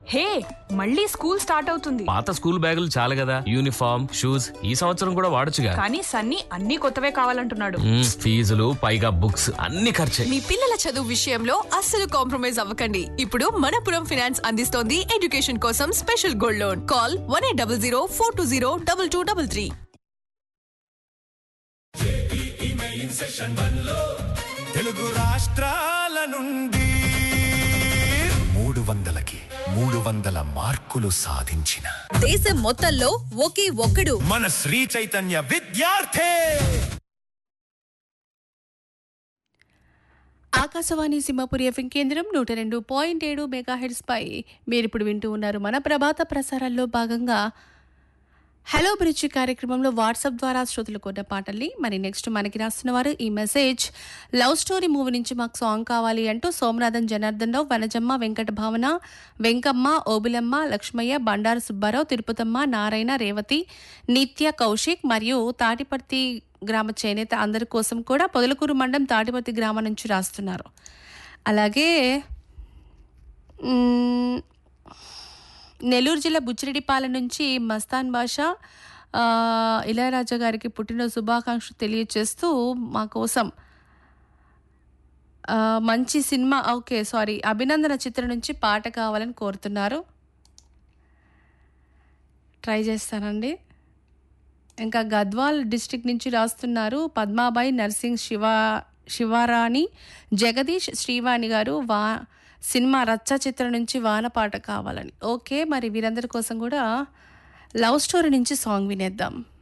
హే మళ్ళీ school start అవుతుంది పాత స్కూల్ బ్యాగులు చాలు కదా యూనిఫామ్ షూస్ ఈ సంవత్సరం కూడా వాడొచ్చుగా కానీ సన్నీ అన్ని కొత్తవే కావాలంటున్నాడు మ్మ్, ఫీజులు పైగా బుక్స్ అన్ని ఖర్చే మీ పిల్లల చదువు విషయంలో అస్సలు కాంప్రమైజ్ అవ్వకండి ఇప్పుడు మనపురం ఫైనాన్స్ అందిస్తోంది ఎడ్యుకేషన్ కోసం special gold loan call one eight double zero four two zero double two double three Telugu రాష్ట్రాల నుండి మూడు వందలకి మూడు వందల మార్కులు సాధించిన దేశం మొత్తంలో ఒకే ఒక్కడు మన శ్రీ చైతన్య విద్యార్థి ఆకాశవాణి సింహపురి ఎఫ్ఎం కేంద్రం నూట రెండు పాయింట్ ఏడు మెగాహెడ్స్ పై మీరు ఇప్పుడు వింటూ ఉన్నారు మన ప్రభాత ప్రసారాల్లో భాగంగా హలో బ్రిడ్జ్ కార్యక్రమంలో వాట్సాప్ ద్వారా శ్రోతలు కొన్న పాటల్ని మరి నెక్స్ట్ మనకి రాస్తున్న వారు ఈ మెసేజ్ లవ్ స్టోరీ మూవీ నుంచి మాకు సాంగ్ కావాలి అంటూ సోమనాథన్ జనార్దన్ రావు వనజమ్మ వెంకట భావన వెంకమ్మ ఓబులమ్మ లక్ష్మయ్య బండారు సుబ్బారావు తిరుపతమ్మ నారాయణ రేవతి నిత్య కౌశిక్ మరియు తాటిపర్తి గ్రామ చేనేత అందరి కోసం కూడా పొదలకూరు మండలం తాటిపర్తి గ్రామం నుంచి రాస్తున్నారు అలాగే మ్, నెల్లూరు జిల్లా బుచ్చిరెడ్డిపాలెం నుంచి మస్తాన్ బాషా ఆ, ఇళయరాజా గారికి పుట్టినరోజు శుభాకాంక్షలు తెలియజేస్తూ మా కోసం ఆ, మంచి సినిమా ఓకే సారీ అభినందన చిత్రం నుంచి పాట కావాలని కోరుతున్నారు ట్రై చేస్తానండి ఇంకా గద్వాల్ డిస్ట్రిక్ట్ నుంచి రాస్తున్నారు పద్మాబాయి నర్సింగ్ శివ శివారాణి జగదీష్ శ్రీవాణి గారు వా సినిమా రచ్చ చిత్రం నుంచి వాన పాట కావాలని ఓకే మరి వీరందరి కోసం కూడా లవ్ స్టోరీ నుంచి సాంగ్ వినేద్దాం